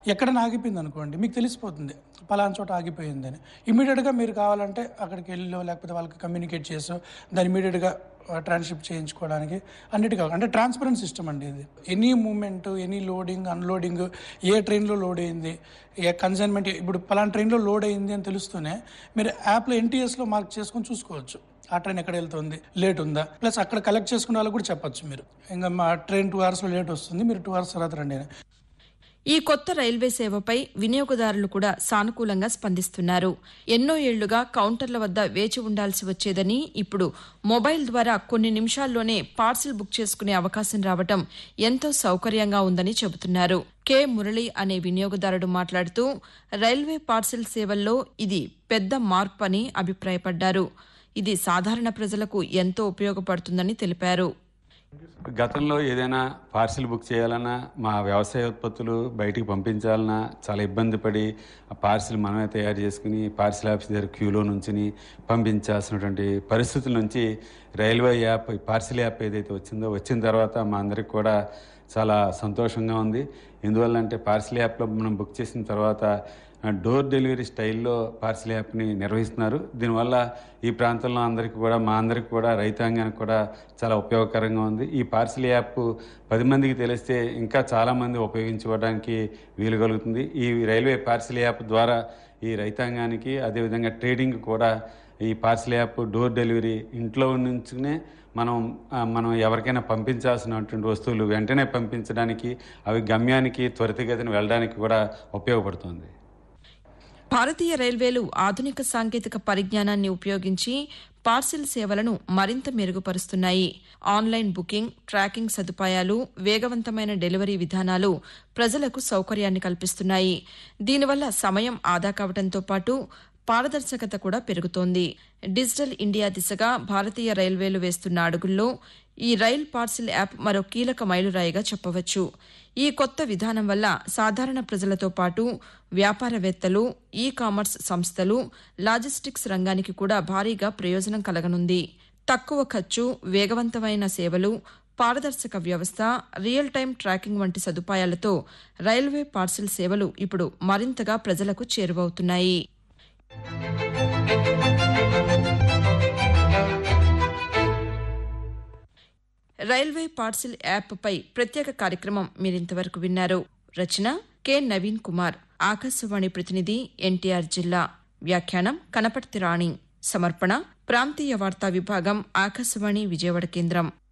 ఎక్కడైనా ఆగిపోయింది అనుకోండి మీకు తెలిసిపోతుంది పలానా చోట ఆగిపోయిందని ఇమీడియట్గా మీరు కావాలంటే అక్కడికి వెళ్ళో లేకపోతే వాళ్ళకి కమ్యూనికేట్ చేసో దాన్ని ఇమీడియట్గా ట్రాన్స్షిప్ చేయించుకోవడానికి అన్నిటికీ అంటే ట్రాన్స్పరెంట్ సిస్టమ్ అండి ఇది any moment any loading unloading ఏ ట్రైన్లో లోడ్ అయింది ఏ కన్సైన్మెంట్ ఇప్పుడు పలానా ట్రైన్లో లోడ్ అయింది అని తెలుస్తూనే మీరు యాప్లో ఎన్టీఎస్లో మార్క్ చేసుకొని చూసుకోవచ్చు ఆ ట్రైన్ ఎక్కడ వెళ్తుంది లేట్ ఉందా ప్లస్ అక్కడ కలెక్ట్ చేసుకునే వాళ్ళకి కూడా చెప్పొచ్చు మీరు ఇంకా మా ట్రైన్ టూ అవర్స్లో లేట్ వస్తుంది మీరు టూ అవర్స్ తర్వాత రండి అని ఈ కొత్త రైల్వే సేవపై వినియోగదారులు కూడా సానుకూలంగా స్పందిస్తున్నారు ఎన్నో ఏళ్లుగా కౌంటర్ల వద్ద వేచి ఉండాల్సి వచ్చేదని ఇప్పుడు మొబైల్ ద్వారా కొన్ని నిమిషాల్లోనే పార్సిల్ బుక్ చేసుకునే అవకాశం రావటం ఎంతో సౌకర్యంగా ఉందని చెబుతున్నారు కె మురళి అనే వినియోగదారుడు మాట్లాడుతూ రైల్వే పార్సిల్ సేవల్లో ఇది పెద్ద మార్పు అని అభిప్రాయపడ్డారు ఇది సాధారణ ప్రజలకు ఎంతో ఉపయోగపడుతుందని తెలిపారు గతంలో ఏదైనా పార్సిల్ బుక్ చేయాలన్నా మా వ్యవసాయ ఉత్పత్తులు బయటికి పంపించాలన్నా చాలా ఇబ్బంది పడి ఆ పార్సిల్ మనమే తయారు చేసుకుని పార్సిల్ ఆఫీస్ దగ్గర క్యూలో నుంచుని పంపించాల్సినటువంటి పరిస్థితుల నుంచి రైల్వే యాప్ ఈ పార్సిల్ యాప్ ఏదైతే వచ్చిందో వచ్చిన తర్వాత మా అందరికి కూడా చాలా సంతోషంగా ఉంది ఎందువల్ల అంటే పార్సిల్ యాప్లో మనం బుక్ చేసిన తర్వాత డోర్ డెలివరీ స్టైల్లో పార్సిల్ యాప్ని నిర్వహిస్తున్నారు దీనివల్ల ఈ ప్రాంతంలో అందరికీ కూడా మా అందరికి కూడా రైతాంగానికి కూడా చాలా ఉపయోగకరంగా ఉంది ఈ పార్సిల్ యాప్ పది మందికి తెలిస్తే ఇంకా చాలామంది ఉపయోగించుకోవడానికి వీలు కలుగుతుంది ఈ రైల్వే పార్సిల్ యాప్ ద్వారా ఈ రైతాంగానికి అదేవిధంగా ట్రేడింగ్ కూడా ఈ పార్సిల్ యాప్ డోర్ డెలివరీ ఇంట్లో నుంచునే మనం ఆ, మనం ఎవరికైనా పంపించాల్సినటువంటి వస్తువులు వెంటనే పంపించడానికి అవి గమ్యానికి త్వరితగతిన వెళ్ళడానికి కూడా ఉపయోగపడుతుంది భారతీయ రైల్వేలు ఆధునిక సాంకేతిక పరిజ్ఞానాన్ని ఉపయోగించి పార్సిల్ సేవలను మరింత మెరుగుపరుస్తున్నాయి ఆన్లైన్ బుకింగ్ ట్రాకింగ్ సదుపాయాలు వేగవంతమైన డెలివరీ విధానాలు ప్రజలకు సౌకర్యాన్ని కల్పిస్తున్నాయి దీనివల్ల సమయం ఆదా కావడంతో పాటు పారదర్శకత కూడా పెరుగుతోంది డిజిటల్ ఇండియా దిశగా భారతీయ రైల్వేలు వేస్తున్న అడుగుల్లో ఈ రైల్ పార్సిల్ యాప్ మరో కీలక మైలురాయిగా చెప్పవచ్చు ఈ కొత్త విధానం వల్ల సాధారణ ప్రజలతో పాటు వ్యాపారవేత్తలు ఈ కామర్స్ సంస్థలు లాజిస్టిక్స్ రంగానికి కూడా భారీగా ప్రయోజనం కలగనుంది తక్కువ ఖర్చు వేగవంతమైన సేవలు పారదర్శక వ్యవస్థ రియల్ టైం ట్రాకింగ్ వంటి సదుపాయాలతో రైల్వే పార్సిల్ సేవలు ఇప్పుడు మరింతగా ప్రజలకు చేరువవుతున్నాయి రైల్వే పార్సిల్ యాప్పై ప్రత్యేక కార్యక్రమం మీరింతవరకు విన్నారు రచన కె నవీన్ కుమార్ ఆకాశవాణి ప్రతినిధి ఎన్టీఆర్ జిల్లా వ్యాఖ్యానం కనపర్తి రాణి సమర్పణ ప్రాంతీయ వార్తా విభాగం ఆకాశవాణి విజయవాడ కేంద్రం